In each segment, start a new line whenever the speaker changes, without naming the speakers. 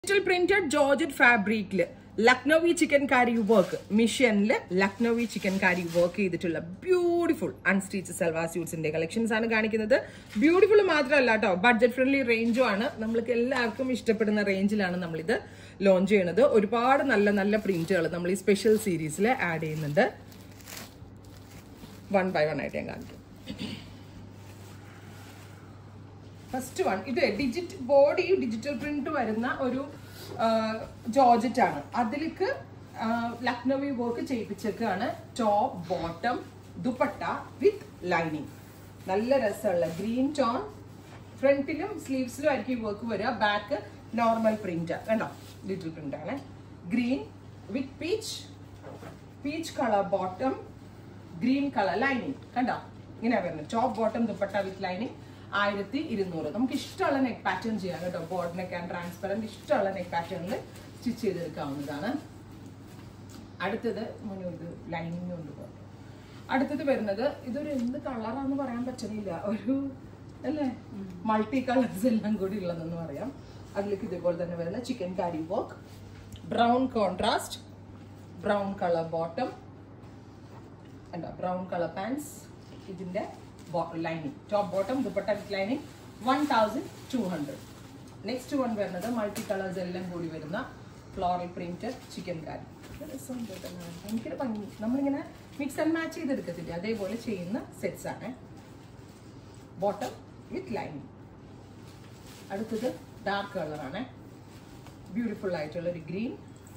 digital printed georgette ഫാബ്രിക്കിൽ Lucknowi chikankari work മിഷനിൽ Lucknowi chikankari work ചെയ്തിട്ടുള്ള ബ്യൂട്ടിഫുൾ അൺസ്റ്റിച്ച് സൽവാർ സ്യൂട്ട്സിന്റെ കളക്ഷൻസ് ആണ് കാണിക്കുന്നത് ബ്യൂട്ടിഫുൾ മാത്രമല്ല കേട്ടോ ബഡ്ജറ്റ് ഫ്രണ്ട്ലി റേഞ്ചും ആണ് നമ്മൾക്ക് എല്ലാവർക്കും ഇഷ്ടപ്പെടുന്ന റേഞ്ചിലാണ് നമ്മളിത് ലോഞ്ച് ചെയ്യുന്നത് ഒരുപാട് നല്ല നല്ല പ്രിന്റുകൾ നമ്മൾ ഈ സ്പെഷ്യൽ സീരീസിൽ ആഡ് ചെയ്യുന്നുണ്ട് വൺ ബൈ വൺ ആയിട്ട് ഞാൻ കാണിക്കും ഫസ്റ്റ് വൺ ഇത് ഡിജിറ്റ് ബോഡി ഡിജിറ്റൽ പ്രിന്റ് വരുന്ന ഒരു ജോർജറ്റ് ആണ് അതിലേക്ക് ലക്നവി വർക്ക് ചെയ്യിപ്പിച്ചേക്കാണ് top bottom dupatta with lining നല്ല രസമുള്ള ഗ്രീൻ ടോൺ ഫ്രണ്ടിലും സ്ലീവ്സിലും ആയിരിക്കും ഈ വർക്ക് വരിക ബാക്ക് നോർമൽ പ്രിന്റ് കണ്ടോ ഡിജിറ്റൽ പ്രിന്റ് ആണ് green with peach peach colour bottom green colour lining കണ്ടോ ഇങ്ങനെ വരുന്നത് top bottom dupatta with lining ആയിരത്തി ഇരുന്നൂറ് നമുക്ക് ഇഷ്ടമുള്ള നെക്ക് പാറ്റേൺ ചെയ്യാം കേട്ടോ ബോർഡ് നെക്ക് ആൻഡ് ട്രാൻസ്പെറൻറ്റ് ഇഷ്ടമുള്ള നെക്ക് പാറ്റേണിൽ സ്റ്റിച്ച് ചെയ്തെടുക്കാവുന്നതാണ് അടുത്തത് മുന്നു ഇത് ലൈനിങ് കൊണ്ട് പോകും അടുത്തത് വരുന്നത് ഇതൊരു എന്ത് കളറാന്ന് പറയാൻ പറ്റുന്നില്ല ഒരു അല്ലേ മൾട്ടി കളേഴ്സ് എല്ലാം കൂടി ഉള്ളതെന്ന് പറയാം അതിലേക്ക് ഇതേപോലെ തന്നെ വരുന്ന chikankari work brown contrast brown colour bottom എന്താ ബ്രൗൺ കളർ പാൻസ് ഇതിന്റെ lining top bottom dupatta with lining one thousand two hundred next one വരുന്നത് മൾട്ടി കളേഴ്സ് എല്ലാം കൂടി വരുന്ന ഫ്ലോറൽ പ്രിന്റഡ് ചിക്കൻ കാരി ഭയങ്കര ഭംഗി നമ്മളിങ്ങനെ മിക്സ് ആൻഡ് മാച്ച് ചെയ്തെടുക്കത്തില്ല അതേപോലെ ചെയ്യുന്ന സെറ്റ്സ് ആണ് ബോട്ടം വിത്ത് ലൈനിങ് അടുത്തത് ഡാർക്ക് കളറാണ് ബ്യൂട്ടിഫുൾ ആയിട്ടുള്ള ഒരു ഗ്രീൻ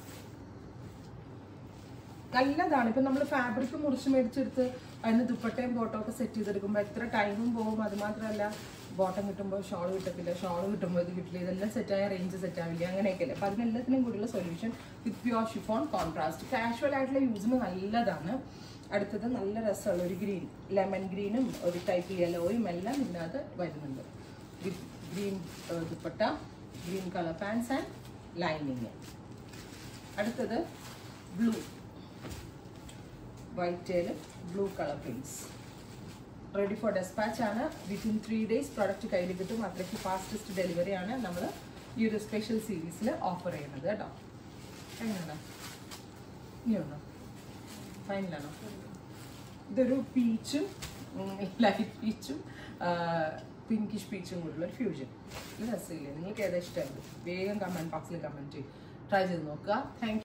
നല്ലതാണ് ഇപ്പൊ നമ്മൾ ഫാബ്രിക് മുറിച്ച് മേടിച്ചെടുത്ത് അതിന് ദുപ്പട്ടയും ബോട്ടം ഒക്കെ സെറ്റ് ചെയ്തെടുക്കുമ്പോൾ എത്ര ടൈമും പോകും അത് മാത്രമല്ല ബോട്ടം കിട്ടുമ്പോൾ ഷോൾ കിട്ടത്തില്ല ഷോൾ കിട്ടുമ്പോൾ ഇത് കിട്ടില്ല ഇതെല്ലാം സെറ്റായ റേഞ്ച് സെറ്റ് ആവില്ല അങ്ങനെയൊക്കെയല്ലേ അപ്പൊ അതിനെല്ലാത്തിനും കൂടിയുള്ള solution with pure chiffon contrast casual ആയിട്ടുള്ള യൂസിന് നല്ലതാണ് അടുത്തത് നല്ല രസമുള്ള ഒരു ഗ്രീൻ ലെമൺ ഗ്രീനും ഒരു ടൈപ്പ് യെല്ലോയും എല്ലാം ഇതിനകത്ത് വരുന്നുണ്ട് with green dupatta green colour pants and lining അടുത്തത് ബ്ലൂ വൈറ്റ് ടേല് blue colour prints ready for dispatch ആണ് വിത്തിൻ ത്രീ ഡേയ്സ് പ്രോഡക്റ്റ് കയ്യിൽ കിട്ടും അത്രയ്ക്ക് ഫാസ്റ്റസ്റ്റ് ഡെലിവറി ആണ് നമ്മൾ ഈ ഒരു സ്പെഷ്യൽ സീരീസിൽ ഓഫർ ചെയ്യുന്നത് കേട്ടോ എങ്ങനെയാണ് ഇനിയുണ്ടോ ഫൈനലാണോ ഇതൊരു പീച്ചും ലൈറ്റ് പീച്ചും പിങ്കിഷ് പീച്ചും കൂടിയുള്ള ഒരു ഫ്യൂഷൻ ഇത് രസമില്ലേ നിങ്ങൾക്ക് ഏതാ ഇഷ്ടമായത് വേഗം കമൻറ്റ് ബോക്സിൽ കമൻറ്റ് ചെയ്യും ട്രൈ ചെയ്ത് നോക്കുക താങ്ക്